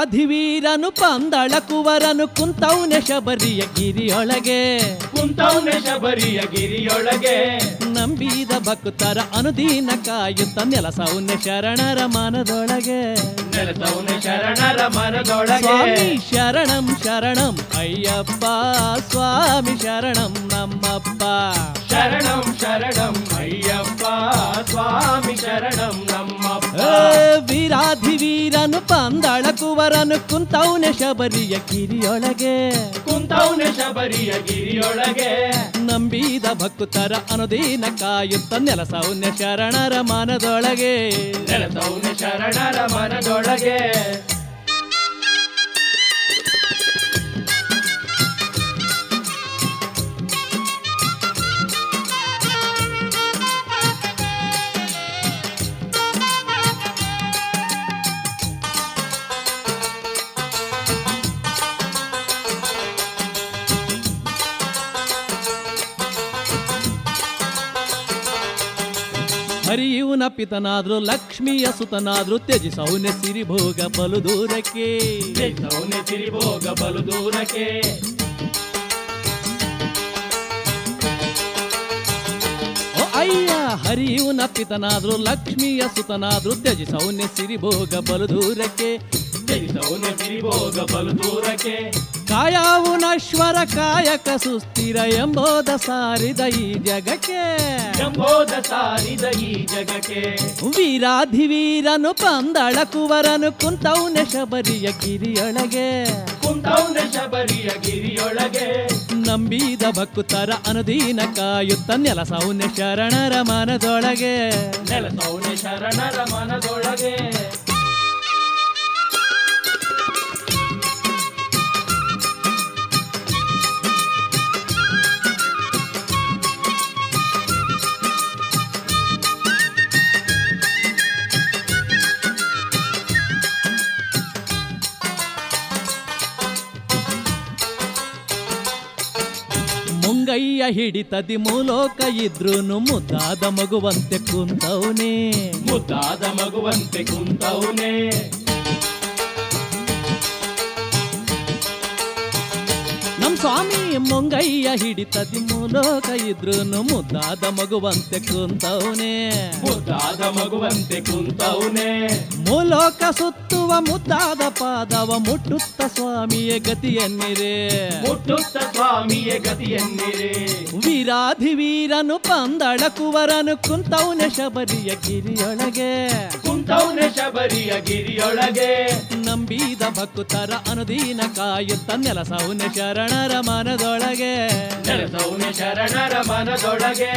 ವೀರಾಧಿವೀರನು ಪಂದಳ ಕುವರನು ಕುಂತೌನೆ ಶಬರಿಯ ಗಿರಿಯೊಳಗೆ ಕುಂತೌನೆ ಶಬರಿಯ ಗಿರಿಯೊಳಗೆ ನಂಬಿದ ಭಕ್ತರ ಅನುದೀನ ಕಾಯುತ್ತ ನೆಲಸೌನೆ ಶರಣರ ಮನದೊಳಗೆ ನೆಲಸೌನೆ ಶರಣರ ಮನದೊಳಗೆ ಸ್ವಾಮಿ ಶರಣಂ ಶರಣಂ ಅಯ್ಯಪ್ಪ ಸ್ವಾಮಿ ಶರಣಂ ನಮ್ಮಪ್ಪ ಶರಣಂ ಶರಣಂ ಅಯ್ಯಪ್ಪ ಸ್ವಾಮಿ ಶರಣಂ ನಮ್ಮಪ್ಪ ಏ, ವೀರಾಧಿವೀರನು ಪಂದಳ ಕುವರನು ಕುಂತೌನೆ ಶಬರಿಯ ಗಿರಿಯೊಳಗೆ ಕುಂತೌನೆ ಶಬರಿಯ ಗಿರಿಯೊಳಗೆ ನಂಬಿದ ಭಕ್ತರ ಅನುದೀನ ಕಾಯುತ್ತ ನೆಲಸೌನ್ಯ ಶರಣರ ಮನದೊಳಗೆ ನೆಲಸೌನೆ ಶರಣರ ಮನದೊಳಗೆ ಹರಿಯುವನ ಪಿತನಾದ್ರು ಲಕ್ಷ್ಮಿಯ ಸುತನಾದ್ರು ತ್ಯಜಿಸೌನೆ ಸಿರಿಭೋಗ ಬಲು ದೂರಕ್ಕೆ ನೆಲಸೌನೆ ತಿರಿಭೋಗ ಬಲು ದೂರಕ್ಕೆ ಓ ಅಯ್ಯ ಹರಿಯುವನ ಪಿತನಾದ್ರು ಲಕ್ಷ್ಮಿಯ ಸುತನಾದ್ರು ತ್ಯಜಿಸೌನೆ ಸಿರಿಭೋಗ ಬಲು ದೂರಕ್ಕೆ ನೆಲಸೌನೆ ತಿರಿಭೋಗ ಬಲು ದೂರಕ್ಕೆ ಕಾಯಾವು ನಶ್ವರ ಕಾಯಕ ಸುಸ್ಥಿರ ಎಂಬೋದ ಸಾರಿದ ಈ ಜಗಕ್ಕೆ ಎಂಬೋದ ಸಾರಿದ ಈ ಜಗಕ್ಕೆ ವೀರಾಧಿವೀರನು ಪಂದಳ ಕುವರನು ಕುಂತೌನೆ ಶಬರಿಯ ಗಿರಿಯೊಳಗೆ ಕುಂತೌನೆ ಶಬರಿಯ ಗಿರಿಯೊಳಗೆ ನಂಬಿದ ಭಕ್ತರ ಅನುದೀನ ಕಾಯುತ್ತ ನೆಲಸೌನ್ಯ ಶರಣರ ಮನದೊಳಗೆ ನೆಲಸೌನೆ ಶರಣರ ಮನದೊಳಗೆ ಮುಂಗಯ್ಯ ಹಿಡಿತದಿ ಮೂಲೋಕ ಇದ್ರೂನು ಮುದ್ದಾದ ಮಗುವಂತೆ ಕುಂತವನೇ ಮುದ್ದಾದ ಮಗುವಂತೆ ಕುಂತೌನೆ ನಮ್ ಸ್ವಾಮಿ ಮುಂಗಯ್ಯ ಹಿಡಿತದಿ ಮೂಲೋಕ ಇದ್ರೂನು ಮುದ್ದಾದ ಮಗುವಂತೆ ಕುಂತವನೇ ಮುದ್ದಾದ ಮಗುವಂತೆ ಕುಂತೌನೆ ಮೂಲೋಕ ಸುತ್ತುವ ಮುದ್ದಾದ ಪಾದವ ಮುಟ್ಟುತ್ತ ಸ್ವಾಮಿಯ ಗತಿಯನ್ನಿರೆ ಮುಟ್ಟುತ್ತ ಸ್ವಾಮಿಯ ಗತಿಯನ್ನಿರೆ ವೀರಾಧಿವೀರನು ಪಂದಳ ಕುವರನು ಕುಂತವನೆ ಶಬರಿಯ ಗಿರಿಯೊಳಗೆ ಕುಂತೌನೆ ಶಬರಿಯ ಗಿರಿಯೊಳಗೆ ನಂಬಿದ ಭಕ್ತರ ಅನುದೀನ ಕಾಯುತ್ತ ನೆಲಸೌನೆ ಶರಣರ ಮನದೊಳಗೆ ನೆಲಸೌನೆ ಶರಣರ ಮನದೊಳಗೆ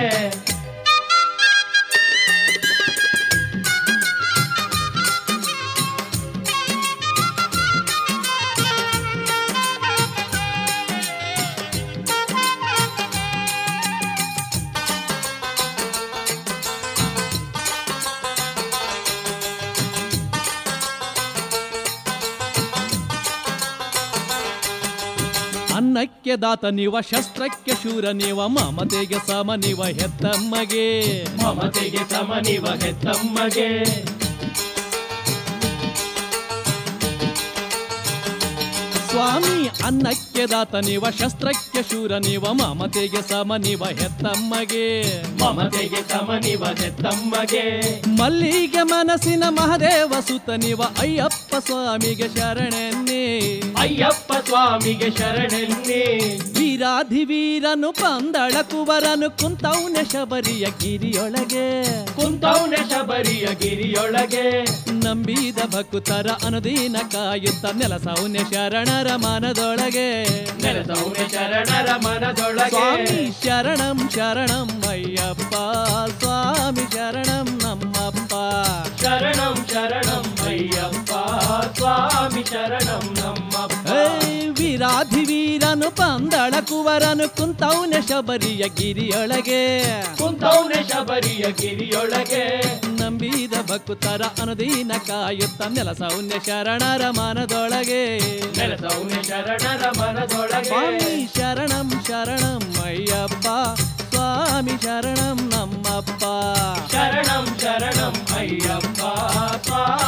ಅನ್ನಕ್ಕೆ ದಾತ ನೀವ ಶಸ್ತ್ರಕ್ಕೆ ಶೂರ ನೀವ ಮಮತೆಗೆ ಸಮ ನೀವ ಹೆತ್ತಮ್ಮಗೆ ಮಮತೆಗೆ ಸಮನಿವ ಹೆತ್ತಮ್ಮಗೆ ಸ್ವಾಮಿ ಅನ್ನಕ್ಕೆ ದಾತ ನೀವ ಶಸ್ತ್ರಕ್ಕೆ ಶೂರ ನೀವ ಮಮತೆಗೆ ಸಮ ನೀವ ಹೆತ್ತಮ್ಮಗೆ ಮಮತೆಗೆ ಸಮನಿವ ಹೆತ್ತಮ್ಮಗೆ ಮಲ್ಲಿಗೆ ಮನಸ್ಸಿನ ಮಹದೇವ ಸುತ ನೀವ ಅಯ್ಯಪ್ಪ ಸ್ವಾಮಿಗೆ ಶರಣೆನ್ನೇ ಅಯ್ಯಪ್ಪ ಸ್ವಾಮಿಗೆ ಶರಣೆನ್ನಿ ವೀರಾಧಿವೀರನು ಪಂದಳ ಕುವರನು ಕುಂತೌನೆ ಶಬರಿಯ ಗಿರಿಯೊಳಗೆ ಕುಂತೌನೆ ಶಬರಿಯ ಗಿರಿಯೊಳಗೆ ನಂಬಿದ ಭಕ್ತರ ಅನುದೀನ ಕಾಯುತ್ತ ನೆಲಸೌನ್ಯ ಶರಣರ ಮನದೊಳಗೆ ನೆಲಸೌನೆ ಶರಣರ ಮನದೊಳಗೆ ಸ್ವಾಮಿ ಶರಣಂ ಶರಣಂ ಅಯ್ಯಪ್ಪ ಸ್ವಾಮಿ ಶರಣಂ ನಮ್ಮಪ್ಪ ಶರಣಂ ಶರಣಂ ಅಯ್ಯಪ್ಪ ಸ್ವಾಮಿ ಶರಣಂ ನಮ್ಮಪ್ಪ ಹೇ ವೀರಾಧಿವೀರನು ಪಂದಳ ಕುವರನು ಕುಂತೌನೆ ಶಬರಿಯ ಗಿರಿಯೊಳಗೆ ಕುಂತೌನೆ ಶಬರಿಯ ಗಿರಿಯೊಳಗೆ ನಂಬಿದ ಭಕ್ತರ ಅನುದೀನ ಕಾಯುತ್ತ ನೆಲಸೌನ್ಯ ಶರಣರ ಮನದೊಳಗೆ ನೆಲಸೌನೆ ಶರಣರ ಮನದೊಳಗೆ ಸ್ವಾಮಿ ಶರಣಂ ಶರಣಂ ಅಯ್ಯಪ್ಪ ಸ್ವಾಮಿ ಶರಣಂ ನಮ್ಮಪ್ಪ ಶರಣಂ ಶರಣಂ ಅಯ್ಯಪ್ಪ ಸ್ವಾಮಿ